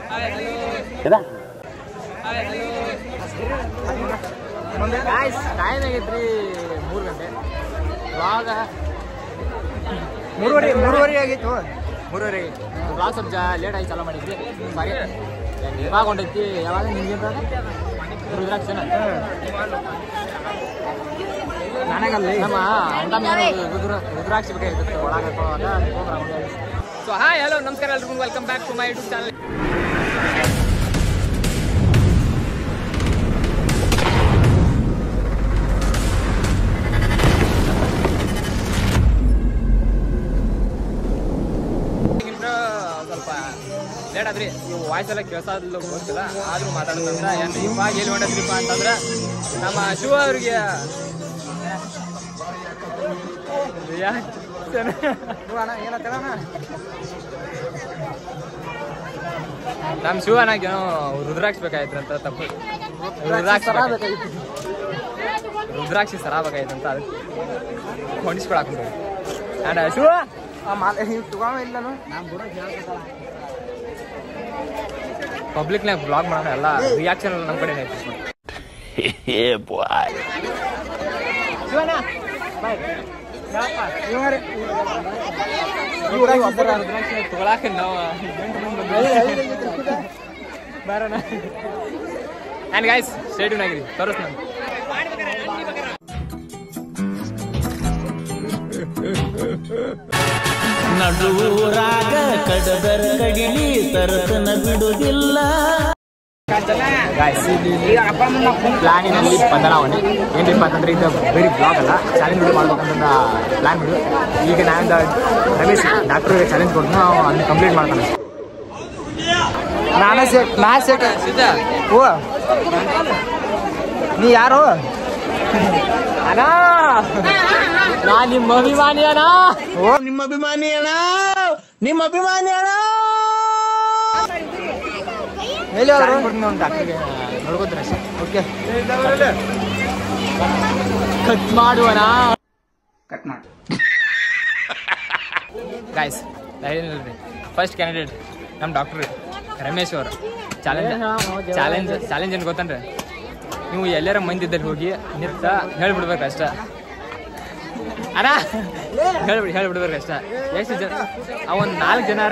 Time ಆಗೈತ್ರಿ ಮೂರು ಗಂಟೆ ಇವಾಗ ಮೂರುವರೆ ಮೂರುವರೆ ಆಗಿತ್ತು ಮೂರುವರೆ ಬ್ಲಾಗ್ ಸ್ವಲ್ಪ ಜಾ ಲೇಟ್ ಆಗಿ ಚಾಲೂ ಮಾಡಿದ್ರಿ ಸಾರಿ ಇವಾಗ ಹೊಂಟೈತಿ ಯಾವಾಗ ನಿಮ್ಗೆ ರುದ್ರಾಕ್ಷನ ನನಗಲ್ಲ ನಮ್ಮ ಅಂಡ ಮೇಲೆ ರುದ್ರ ರುದ್ರಾಕ್ಷಿ ಬೇಕಾಗಿತ್ತು ಒಳಗೆ ಸೊ ಹಾಯ್ ಹಲೋ ನಮಸ್ಕಾರ ಎಲ್ರಿಗೂ welcome back to my YouTube channel ಸ್ವಲ್ಪ ಲೇಟ್ ಆದ್ರಿ ನೀವು ವಾಯ್ಸ್ ಎಲ್ಲ ಕೇಳ್ಸೋದಿಲ್ಲ ಗೊತ್ತಿಲ್ಲ ಆದ್ರೂ ಮಾತಾಡೋದಂತ ಏನ್ರಿ ಇವಾಗ ಎಲ್ಲಿ ಹೊಂಟದ್ರಿಪ್ಪ ಅಂತಂದ್ರೆ ನಮ್ಮ ಶಿವ ಅವ್ರಿಗೆ reaction. ನಮ್ಮ ಶಿವನಾಗ ಏನೋ ರುದ್ರಾಕ್ಷಿ ಬೇಕಾಯ್ತು ಅಂತ ತಪ್ಪು ರುದ್ರಾಕ್ಷಿ ಬೇಕಾಗಿತ್ತು. ರುದ್ರಾಕ್ಷಿ ಸರ ಬೇಕಾಯ್ತು ಅಂತ ಅದಕ್ಕೆ ಹೊಂದಿಸ್ಕೊಳಕ್ ಅಂಡ್ ಶಿವ ಇಲ್ಲನು ಪಬ್ಲಿಕ್ನಾಗ ಬ್ಲಾಗ್ ಮಾಡೋಣ ಎಲ್ಲ ರಿಯಾಕ್ಷನ್ ಎಲ್ಲ ನಮ್ಮ ಕಡೆ ಐತಿ ಶಿವಣ್ಣ ಬಾಯ್ ತಗೊಳಕ ನಾವು ಬರೋಣ ಆ್ಯಂಡ್ ಗಾಯ್ಸ್ ಸ್ಟೇಡಿಯಂ ಆಗಿರಿ ತೋರಿಸ್ ನಾನು ನಡುವೂರಾಗ ಕಡದರ ಕಡಿಲಿ ತರತನ ಬಿಡುವುದಿಲ್ಲ ಗಾಯ್ಸ್ ಪ್ಲಾನಿನಲ್ಲಿ ಬದಲಾವಣೆ ಏನ್ರಿಪ್ಪ ಅಂತಂದ್ರೆ ಇದು ಬರೀ ಬ್ಲಾಗ್ ಅಲ್ಲ ಚಾಲೆಂಜ್ ಬಿಡು ಮಾಡ್ಬೇಕಂತ ಪ್ಲಾನ್ ಬಿಡು ಈಗ ನಾನು ರಮೇಶ್ ಡಾಕ್ಟ್ರಿಗೆ ಚಾಲೆಂಜ್ ಕೊಟ್ಟು ನಾವು ಅದನ್ನ ಕಂಪ್ಲೀಟ್ ಮಾಡ್ತಾನೆ ನಾನೇ ಸೇಟ್ ನಾ ಸೇಟ್ ಓ ನೀ ಯಾರು ಅಣ್ಣ ನಾ ನಿಮ್ಮ ಅಭಿಮಾನಿ ಅಣ್ಣ ಓ ನಿಮ್ಮ ಅಭಿಮಾನಿ ಅಣ್ಣ ನಿಮ್ಮ ಅಭಿಮಾನಿ ಅಣ್ಣ ಎಲ್ಲಿ ಹೋದ್ರು ಒಂದು ಡಾಕ್ಟ್ರಿಗೆ ನೋಡ್ಕೋತಾರೆ ಅಷ್ಟೇ ಓಕೆ ಕಟ್ ಮಾಡುವಣ ಕಟ್ ಮಾಡಿ ಗಾಯ್ಸ್ ಹೇಳಿಲ್ರಿ ಫಸ್ಟ್ ಕ್ಯಾಂಡಿಡೇಟ್ ನಮ್ಮ ಡಾಕ್ಟ್ರ್ ರಮೇಶ್ ಅವರು ಚಾಲೆಂಜ್ ಚಾಲೆಂಜ್ ಚಾಲೆಂಜ್ ಏನು ಗೊತ್ತನ್ರಿ ನೀವು ಎಲ್ಲಾರ ಮಂದಿದ್ದಲ್ಲಿ ಹೋಗಿ ನಿಂತ ಹೇಳ್ಬಿಡ್ಬೇಕು ಅಷ್ಟ ಅಣ್ಣ ಹೇಳ್ಬಿಡಿ ಹೇಳ್ಬಿಡ್ಬೇಕು ಅಷ್ಟ ಎಷ್ಟು ಜನ ಆ ಒಂದು ನಾಲ್ಕು ಜನರ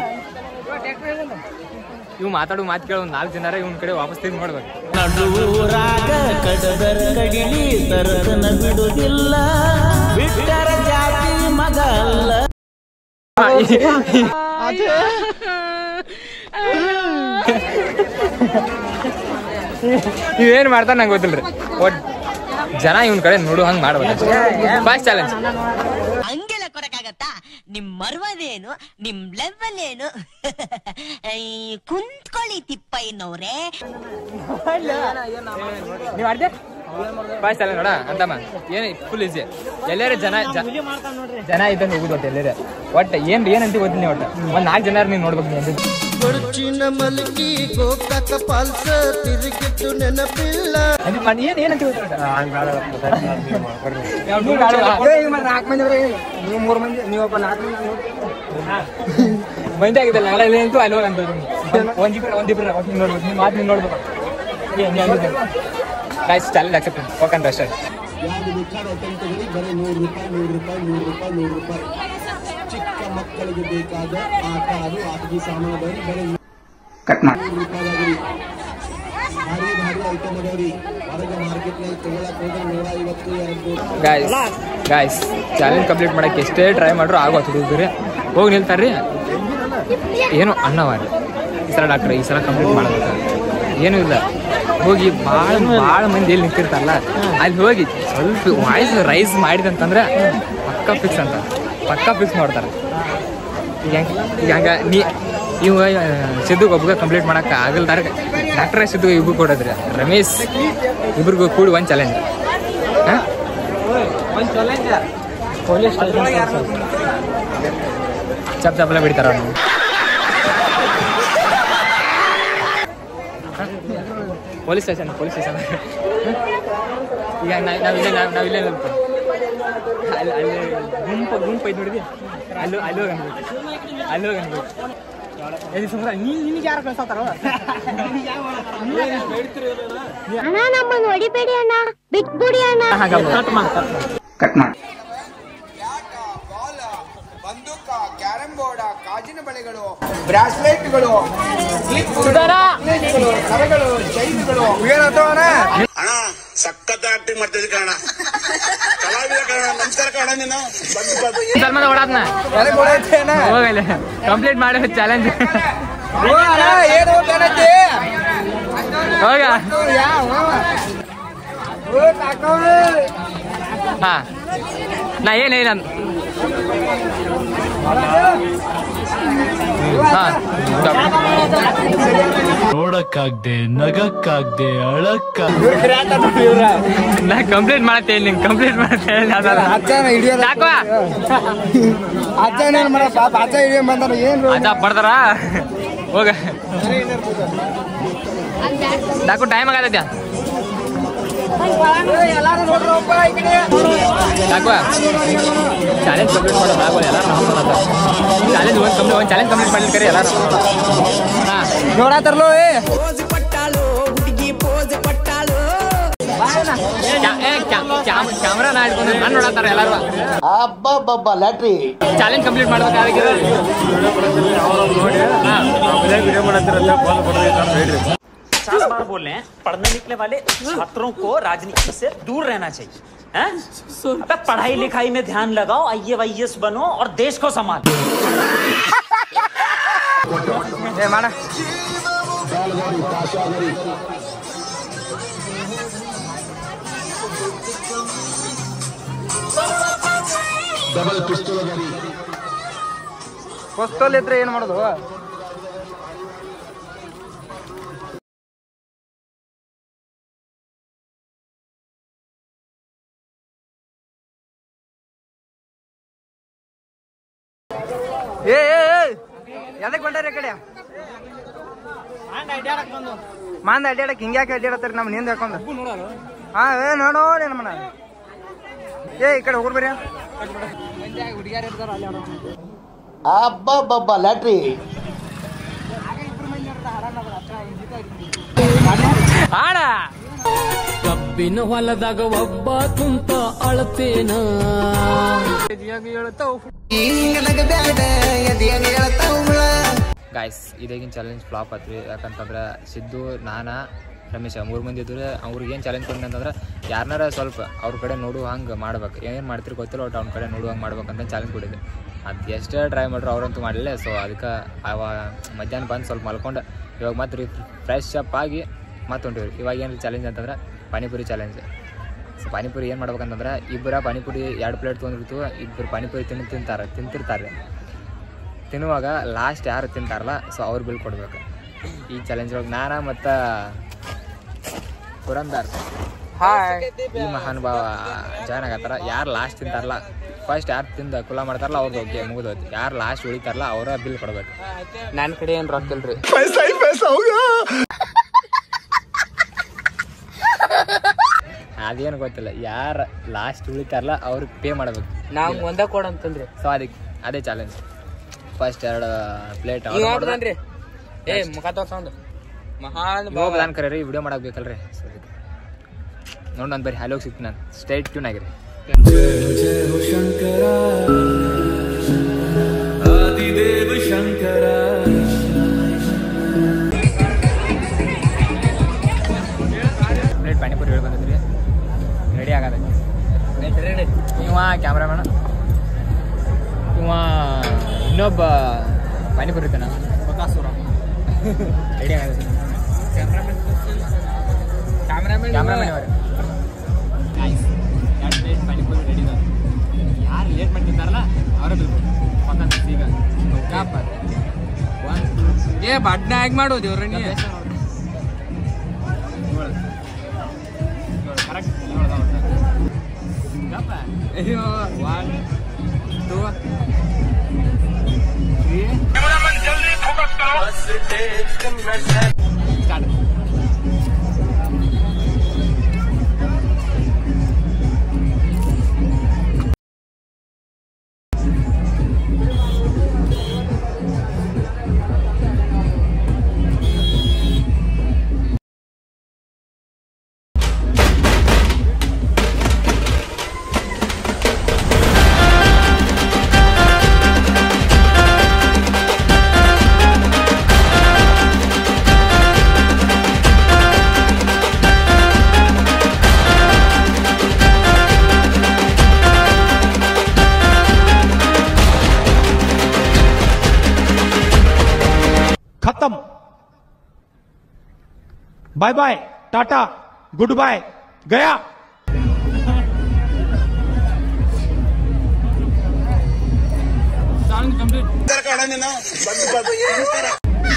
ಇವು ಮಾತಾಡೋ ಮಾತು ಕೇಳೋ ಒಂದು ನಾಲ್ಕು ಜನರ ಇವನ್ ಕಡೆ ವಾಪಸ್ ತಿಂದು ಮಾಡ್ಬೇಕು ನಡುವೂರಾಗ ಕಡದರ ಕಡಿಲಿ ತರತನ ಬಿಡುವುದಿಲ್ಲ ಬಿಟ್ಟರ ಜಾತಿ ಮಗ ಅಲ್ಲ ಇವೇನು ಮಾಡ್ತಾನೆ ನಂಗೆ ಗೊತ್ತಿಲ್ರಿ ಒಟ್ ಜನ ಇವನ್ ಕಡೆ ನೋಡು ಹಂಗೆ ಮಾಡ್ಬೇಕು ಫಸ್ಟ್ ಚಾಲೆಂಜ್ ಹಂಗೆಲ್ಲ ಕೊಡಕ್ಕಾಗತ್ತಾ ನಿಮ್ ಮರ್ವದೇನು ನಿಮ್ ಲೆವೆಲ್ ಏನು ಈ ಕುಂತ್ಕೊಳ್ಳಿ ತಿಪ್ಪಯ್ಯನವ್ರೆ ನೀವು ಆಡ್ದೆ ಫಸ್ಟ್ ಚಾಲೆಂಜ್ ನೋಡ ಅಂತಮ್ಮ ಏನು ಫುಲ್ ಈಸಿ ಎಲ್ಲಾರ ಜನ ಜ- ಜನ ಇದ್ದಲ್ಲಿ ಹೋಗುದು ಒಟ್ಟು ಎಲ್ಲಾರ ಒಟ್ಟು ಏನ್ ಏನಂತ ಗೊತ್ತಿಲ್ಲ ಒಟ್ಟು ಒಂದ್ ನಾಲ್ಕು ಜನ ನೀನು ನೋಡ್ಬೇಕು ನೀನು ಅಂದಿದ್ದು. ಕೊಡುಚಿನ ಮಲಗಿ ಗೋಕಾಕ ಪಾಲ್ಸ ತಿರುಗಿಟ್ಟು ನೆನಪಿಲ್ಲ ಅದು ಮ- ಏನ್ ಏನಂತ ಗೊತ್ತಿಲ್ಲ ನೀವು ಆಡಲ್ಲ. ನಾಲ್ಕು ಮಂದಿ ಅವ್ರೆ. ನೀವು ಮೂರು ಮಂದಿ ನೀವೊಬ್ಬ ನಾಲ್ಕು ಮಂದಿ ಮಂದಿ ಆಗಿದ್ದಲ್ಲ ನಾಳೆ ಇಲ್ಲಿ ನಿಂತು ಅಲ್ಲಿ ಹೋಗಿ ಅಂತ ಒಂದಿಬ್ರು ಒಂದಿಬ್ರು ಒಟ್ಟು ನೀನ್ ನೋಡ್ಬೇಕು ನಿಮ್ಮ ಮಾತು ನೀನು ನೋಡ್ಬೇಕು ಗಾಯ್ಸ್ ಚಾಲೆಂಜ್ ಅಕ್ಸೆಪ್ಟ್ ಓಕಂತ ಅಷ್ಟೇ ಯಾರು ಬೇಕಾದ ಐಟಮ್ಗಳಿಗೆ ಬರೀ ನೂರು ರೂಪಾಯಿ ನೂರು ರೂಪಾಯಿ ನೂರು ರೂಪಾಯಿ ನೂರು ರೂಪಾಯಿ ಚಿಕ್ಕ ಮಕ್ಕಳಿಗೆ ಬೇಕಾದ ಆಟ ಅದು ಆಟದ ಸಾಮಾನು ಬರೀ ಬರೀ ಕಟ್ ಮಾಡಿ ನೂರು ರೂಪಾಯಿ ಆಗಲಿ ಭಾರಿ ಭಾರಿ ಐಟಮ್ ಅದಾವ್ರಿ ಹೊರಗೆ ಮಾರ್ಕೆಟ್ನಲ್ಲಿ ತಗೊಳಕ್ ಹೋದ್ರೆ ನೂರ ಐವತ್ತು ಎರಡು ನೂರು ಗಾಯ್ಸ್ ಗಾಯ್ಸ್ ಚಾಲೆಂಜ್ ಕಂಪ್ಲೀಟ್ ಮಾಡಕ್ಕೆ ಎಷ್ಟೇ ಟ್ರೈ ಮಾಡ್ರು ಆಗೋ ಹುಡುಗರು ಹೋಗಿ ನಿಲ್ತಾರ್ರಿ ಏನು ಅನ್ನವಾರಿ ಈ ಸಲ ಡಾಕ್ಟ್ರ್ ಈ ಸಲ ಕಂಪ್ಲೀಟ್ ಮಾಡಬೇಕು ಏನೂ ಇಲ್ಲ ಹೋಗಿ ಭಾಳ ಭಾಳ ಮಂದಿ ಎಲ್ಲಿ ನಿಂತಿರ್ತಾರಲ್ಲ ಅಲ್ಲಿ ಹೋಗಿ ಸ್ವಲ್ಪ ವಾಯ್ಸ್ ರೈಸ್ ಮಾಡಿದಂತಂದ್ರೆ ಪಕ್ಕ ಫಿಕ್ಸ್ ಅಂತ ಪಕ್ಕ ಫಿಕ್ಸ್ ಮಾಡ್ತಾರೆ ಈಗ ಹೆಂಗ್ ಈಗ ಹಂಗ ನೀ ಇವ ಸಿದ್ದು ಒಬ್ಬಗ ಕಂಪ್ಲೀಟ್ ಮಾಡಕ್ಕೆ ಆಗಲ್ದಾರ ಡಾಕ್ಟ್ರ ಸಿದ್ದು ಇಬ್ರು ಕೊಡೋದ್ರಿ ರಮೇಶ್ ಇಬ್ರಿಗೂ ಕೂಡಿ ಒಂದು ಚಾಲೆಂಜ್ ಹಾಂ ಚಪ್ ಚಪ್ಪಲ ಬಿಡ್ತಾರ ಅವ್ನು ಪೊಲೀಸ್ ಸ್ಟೇಷನ್ ಪೊಲೀಸ್ ಸ್ಟೇಷನ್ ಈಗ ನಾವು ನಾವಿಲ್ಲೇ ನಾವು ನಾವಿಲ್ಲೇ ನಿಲ್ತು ಅಲ್ಲಿ ಅಲ್ಲಿ ಗುಂಪು ಗುಂಪು ಐತೆ ನೋಡಿದ್ವಿ ಅಲ್ಲೂ ಅಲ್ಲಿ ಹೋಗಿ ಅನ್ಬೇಕು ಅಲ್ಲಿ ಹೋಗಿ ಅನ್ಬೇಕು ಅಣ್ಣ ನಮ್ಮನ್ನು ಹೊಡಿಬೇಡಿ ಅಣ್ಣ ಬಿಟ್ಬಿಡಿ ಅಣ್ಣ ಬಂದೂಕ ಕ್ಯಾರಂ ಬೋರ್ಡ ಕಾಜಿನ ಬಳೆಗಳು ಬ್ರಾಸ್ಲೆಟ್ಗಳು ಕ್ಲಿಪ್ಗಳು ಸರಗಳು ಚೈನ್ಗಳು ಅಣ್ಣ ಸಖತ್ ಆಕ್ಟಿಂಗ್ ಮಾಡ್ತಿದ್ದೆ ಕಣ ಕಲಾವಿದ ಕಣ ನಮಸ್ಕಾರ ಕಣ ನೀನು ಬಂದು ಬಂದು ಸಲ್ಮಾನ್ ಓಡಾದ್ನ ಹೋಗಲ್ಲ ಕಂಪ್ಲೀಟ್ ಮಾಡಿ ಚಾಲೆಂಜ್ ಹೋಗ ಹಾ ನಾ ಏನೇನ ಹಾ ನೋಡಕ್ಕಾಗ್ದೆ ನಗಕ್ಕಾಗ್ದೆ ಅಳಕ್ಕ ನಾ ಕಂಪ್ಲೀಟ್ ಮಾಡತ್ತೇನೆ ನಿಂಗೆ ಕಂಪ್ಲೀಟ್ ಮಾಡತ್ತೇನೆ ಸಾಕುವ ಅಜ್ಜ ಬರ್ತಾರ ಹೋಗ ಸಾಕು ಟೈಮ್ ಆಗತ್ತೈತ್ಯಾ ಸಾಕುವ ಚಾಲೆಂಜ್ ಕಂಪ್ಲೀಟ್ ಮಾಡೋ ಸಾಕು ಎಲ್ಲಾರು ಚಾಲೆಂಜ್ ಒಂದು ಕಂಪ್ಲೀಟ್ ಒಂದು ಚಾಲೆಂಜ್ ಕಂಪ್ಲೀಟ್ ಮಾಡ್ಲಿಕ್ಕೆ ಕರಿ ಎಲ್ಲಾರು ಹಾ ನೋಡಾತರ್ಲೋ ಏ ಕ್ಯಾಮ್ರಾ ನಾ ಹಿಡ್ಕೊಂಡು ನಾನು ನೋಡತ್ತಾರ ಎಲ್ಲಾರು ಅಬ್ಬಬ್ಬಬ್ಬ ಲ್ಯಾಟ್ರಿ ಚಾಲೆಂಜ್ ಕಂಪ್ಲೀಟ್ ಮಾಡ್ಬೇಕಾದ್ರೆ पचास बार बोल रहे हैं पढ़ने निकले वाले छात्रों को राजनीति से दूर रहना चाहिए हैं? अबे पढ़ाई लिखाई में ध्यान लगाओ आई वाई बनो और देश को संभालो ಏ ಮಾಡ ಡಬಲ್ ಪಿಸ್ತೂಲ್ ಗಾಡಿ ಹೊಸ್ತಲ್ ಇದ್ರೆ ಏನ್ ಮಾಡೋದು ಏ ಏ ಎದಕ್ ಬಂದಾರ ಕಡೆ ಮಾಂದ ಅಡ್ಡಾಡಕ್ ಹಿಂಗ್ಯಾಕೆ ಅಡ್ಡಾಡತ್ತಾರ ನಮ್ಮ ನಿಂದ ಹಾಕೊಂಡ್ ಹಾ ಏ ನೋಡೋ ನಮ್ಮನ ಏ ಈ ಕಡೆ ಹೋಗ್ರಿ ಬರ್ರಿ ಅಬ್ಬಬ್ಬಬ್ಬ ಲ್ಯಾಟ್ರಿ ಆಡ ಕಬ್ಬಿನ ಹೊಲದಾಗ ಒಬ್ಬ ಕುಂತ ಅಳತೇನ ಗಾಯ್ಸ್ ಇದೇಗಿನ ಚಾಲೆಂಜ್ ಫ್ಲಾಪ್ ಆತ್ರಿ ಯಾಕಂತಂದ್ರೆ ಸಿದ್ದು ನಾನ ರಮೇಶ ಮೂರು ಮಂದಿ ಇದ್ರೆ ಅವ್ರಿಗೆ ಏನು ಚಾಲೆಂಜ್ ಕೊಡಿ ಅಂತಂದ್ರೆ ಯಾರನ್ನಾರ ಸ್ವಲ್ಪ ಅವ್ರ ಕಡೆ ನೋಡು ಹಂಗೆ ಮಾಡ್ಬೇಕು ಏನು ಮಾಡ್ತಿರಿ ಗೊತ್ತಿಲ್ಲ ಒಟ್ಟು ಅವ್ನ ಕಡೆ ನೋಡು ಹಂಗೆ ಮಾಡ್ಬೇಕಂತ ಚಾಲೆಂಜ್ ಕೊಟ್ಟಿದ್ದೆ ಅದು ಎಷ್ಟೇ ಟ್ರೈ ಮಾಡ್ರು ಅವ್ರಂತೂ ಮಾಡಲಿಲ್ಲ ಸೊ ಅದಕ್ಕೆ ಅವ ಮಧ್ಯಾಹ್ನ ಬಂದು ಸ್ವಲ್ಪ ಮಲ್ಕೊಂಡು ಇವಾಗ ಮತ್ತೆ ರೀ ಫ್ರೆಶ್ ಅಪ್ ಆಗಿ ಮತ್ತೆ ಹೊಂಟಿವ್ರಿ ಇವಾಗ ಏನು ಚಾಲೆಂಜ್ ಅಂತಂದ್ರೆ ಪಾನಿಪುರಿ ಚಾಲೆಂಜ್ ಸೊ ಪಾನಿಪುರಿ ಏನು ಮಾಡ್ಬೇಕಂತಂದ್ರೆ ಇಬ್ಬರ ಪಾನಿಪುರಿ ಎರಡು ಪ್ಲೇಟ್ ತೊಗೊಂಡಿರ್ತು ಇಬ್ಬರು ಪಾನಿಪುರಿ ತಿನ್ನು ತಿಂತಾರೆ ತಿಂತಿರ್ತಾರೆ ತಿನ್ನುವಾಗ ಲಾಸ್ಟ್ ಯಾರು ತಿಂತಾರಲ್ಲ ಸೊ ಅವ್ರು ಬಿಲ್ ಕೊಡ್ಬೇಕು ಈ ಚಾಲೆಂಜ್ ಒಳಗೆ ನಾನ ಮತ್ತು ಪುರಂದರ್ ಹಾಯ್ ಈ ಮಹಾನುಭಾವ ಜಾಯ್ನ್ ಆಗತ್ತಾರ ಯಾರು ಲಾಸ್ಟ್ ತಿಂತಾರಲ್ಲ ಫಸ್ಟ್ ಯಾರು ತಿಂದ ಕುಲ ಮಾಡ್ತಾರಲ್ಲ ಅವ್ರದ್ದು ಓಕೆ ಮುಗಿದೋಯ್ತು ಯಾರು ಲಾಸ್ಟ್ ಉಳಿತಾರಲ್ಲ ಅವರ ಬಿಲ್ ಕೊಡ್ಬೇಕು ನನ್ನ ಕಡೆ ಏನು ರೊಕ್ಕ ಇಲ್ರಿ ಅದೇನು ಗೊತ್ತಿಲ್ಲ ಯಾರು ಲಾಸ್ಟ್ ಉಳಿತಾರಲ್ಲ ಅವ್ರಿಗೆ ಪೇ ಮಾಡ್ಬೇಕು ನಾವು ಒಂದ ಕೊಡ ಅಂತಂದ್ರಿ ಸೊ ಅದಕ್ಕೆ ಅದೇ ಚಾಲೆಂಜ್ ಫಸ್ಟ್ ಎರಡು ಪ್ಲೇಟ್ ನೋಡ್ದನ್ರಿ ಏ ಮುಖ ತೋರ್ಸಂದು ಮಹಾನ್ ಹೋಗ್ದಾನ್ ಕರೀರಿ ವಿಡಿಯೋ ಮಾಡಕ್ ಬೇಕಲ್ರಿ ಸೊ ಅದಕ್ಕೆ ನೋಡಿ ನಾನು ಬರೀ ಹ್ಯಾಲೋಗಿ ಸಿಗ್ತೀನಿ ನಾನು ಸ್ಟೇಟ್ ಟ್ಯೂನ್ ಆಗಿರಿ ಆದಿದೇವ ಶಂಕರ ಪ್ಲೇಟ್ ಪಾನಿಪುರಿ ಹೇಳಿ ಬಂದಿದ್ರಿ ರೆಡಿ ಆಗದೈತಿ ಇವ ಕ್ಯಾಮ್ರಾಮನ್ ಇವ ಇನ್ನೊಬ್ಬ ಪಾನಿಪುರಿ ಇರ್ತಾನ ರೆಡಿ ಆಗದೈತಿ ಕ್ಯಾಮ್ರಾಮನ್ ಕ್ಯಾಮ್ರಾಮನ್ ಅವರು ಎರಡು ಪ್ಲೇಟ್ ಪಾನಿಪುರಿ ರೆಡಿ ಯಾರು ಲೇಟ್ ಮಾಡ್ತಿದ್ದಾರಲ್ಲ ಅವರೇ ಬಿಲ್ಬೋದು ಪಕ್ಕ ಈಗ ಕಾಪ ಏ ಬಡ್ನ ಹೇಗ್ ಮಾಡೋದು ದೇವ್ರಣಿ ಅಯ್ಯೋ one two bye bye tata good bye गया ನಮಸ್ಕಾರ ಕಾಣ ನೀನು ಬಂದು ಬಂದು ನಮಸ್ಕಾರ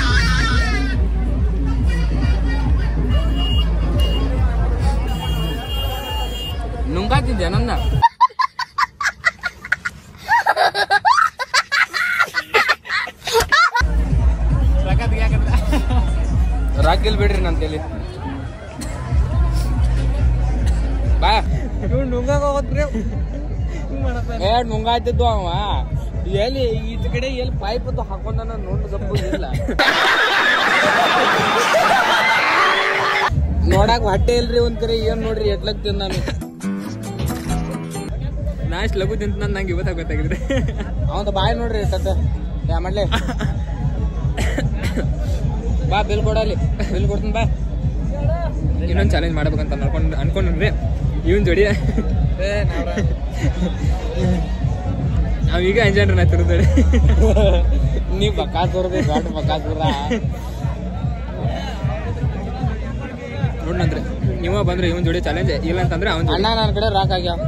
ನುಂಗಾತಿದ್ದೆ ನನ್ನ ರಾಕಿಲ್ ಬಿಡ್ರಿ ನನ್ನ ತಲೆ ಬಾ ನುಂಗಾಗ ಹೋಗ್ರಿ ಏ ನುಂಗಾಯ್ತಿದ್ದು ಅವ ಎಲ್ಲಿ ಈಚ ಕಡೆ ಎಲ್ಲಿ ಪೈಪ್ ಅದು ಹಾಕೊಂಡನ ನೋಡ್ ಗಪ್ಪು ಇಲ್ಲ ನೋಡಾಕ ಹೊಟ್ಟೆ ಇಲ್ರಿ ಒಂದ್ ಕರೆ ಏನ್ ನೋಡ್ರಿ ಎಟ್ಲಕ್ ನಾನು ನಾ ಇಷ್ಟು ಲಘು ತಿಂತ ನಂಗೆ ಇವತ್ತಾಗ ಗೊತ್ತಾಗಿದೆ ಅವಂತ ಬಾಯ್ ನೋಡ್ರಿ ಸದ್ದ ಯಾ ಮಾಡ್ಲಿ ಬಾ ಬಿಲ್ ಕೊಡಲಿ ಬಿಲ್ ಕೊಡ್ತೀನಿ ಬಾ ಇನ್ನೊಂದು ಚಾಲೆಂಜ್ ಮಾಡ್ಬೇಕಂತ ಅನ್ಕೊಂಡು ಅನ್ಕೊಂಡ್ರಿ ಇವನ್ ಜೋಡಿ ನಾವೀಗ ಎಂಜಾಯ್ ನಾ ತಿರುದೋಡಿ ನೀ ಬಕಾಸುರದಿ ದೊಡ್ಡ ಬಕಾಸುರ ನೋಡ್ನಂದ್ರೆ ನೀವ ಬಂದ್ರೆ ಇವನ್ ಜೋಡಿ ಚಾಲೆಂಜ್ ಇಲ್ಲ ಅಂತಂದ್ರೆ ಅವನ್ ಅಣ್ಣ ನನ್ನ ಕಡೆ ರಾಕ್ ಆಗ್ಯಾವ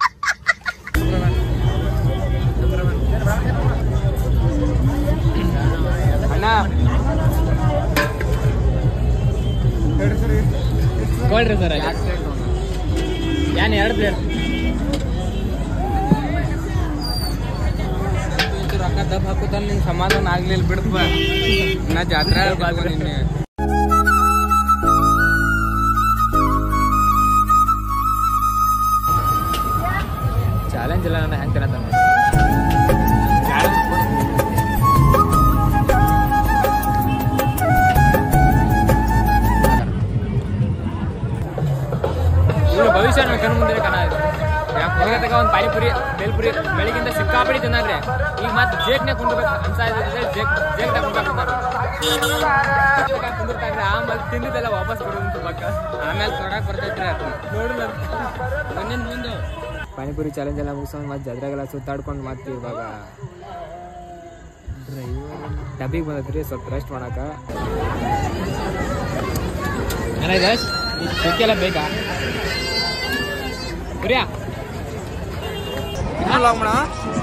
ಅಣ್ಣ ಕೊಡ್ರಿ ಸರ್ ಏನ್ ಎರಡು ಪ್ಲೇಟ್ ಇದು ರೊಕ್ಕ ದಬ್ ಹಾಕುತ್ತಾನ ನಿನ್ ಸಮಾಧಾನ ಆಗ್ಲಿಲ್ಲ ಬಿಡಪ್ಪ ನಾ ಜಾತ್ರೆ ನಿನ್ನೆ ಚಾಲೆಂಜ್ ಇಲ್ಲ ನನ್ನ ಹೆಂಗ್ ತಿನ್ನತ್ತ ಇವ್ರು ಭವಿಷ್ಯ ನನ್ನ ಕಣ್ಣು ಮುಂದೆ ಕಣ ಹೊರಗತ್ತಾಗ ಒಂದು ಪಾನಿಪುರಿ ಬೇಲ್ಪುರಿ ಬೆಳಿಗ್ಗಿಂದ ಸಿಕ್ಕಾಪಡಿ ತಿನ್ನಾದ್ರೆ ಈಗ ಮತ್ತೆ ಜೇಕ್ನೆ ಕುಂಡ್ಬೇಕು ಅನ್ಸ ಜೇಕ್ ಜೇಕ್ದಾಗ ಕುಂಡ್ಬೇಕು ಕುಂದಿರ್ತಾರೆ ಆಮೇಲೆ ತಿಂದಿದ್ದೆಲ್ಲ ವಾಪಸ್ ಬರೋದು ಪಕ್ಕ ಆಮೇಲೆ ತೊಡಕ್ ಬರ್ತೈತ್ರಿ ನೋಡಿಲ್ಲ ಮುಂದಿನ ಮುಂದೆ ಪಾನಿಪುರಿ ಚಾಲೆಂಜ್ ಎಲ್ಲ ಮುಗಿಸ್ಕೊಂಡು ಮತ್ತೆ ಜಾತ್ರೆಗೆಲ್ಲ ಸುತ್ತಾಡ್ಕೊಂಡು ಮತ್ತೆ ಇವಾಗ ಡಬ್ಬಿಗೆ ಬಂದತ್ರಿ ಸ್ವಲ್ಪ ರೆಸ್ಟ್ ಮಾಡಾಕ ಎಲ್ಲ ಬೇಕಾ ಪ್ರಿಯಾ ಲಾಗ್ ಮಾಡ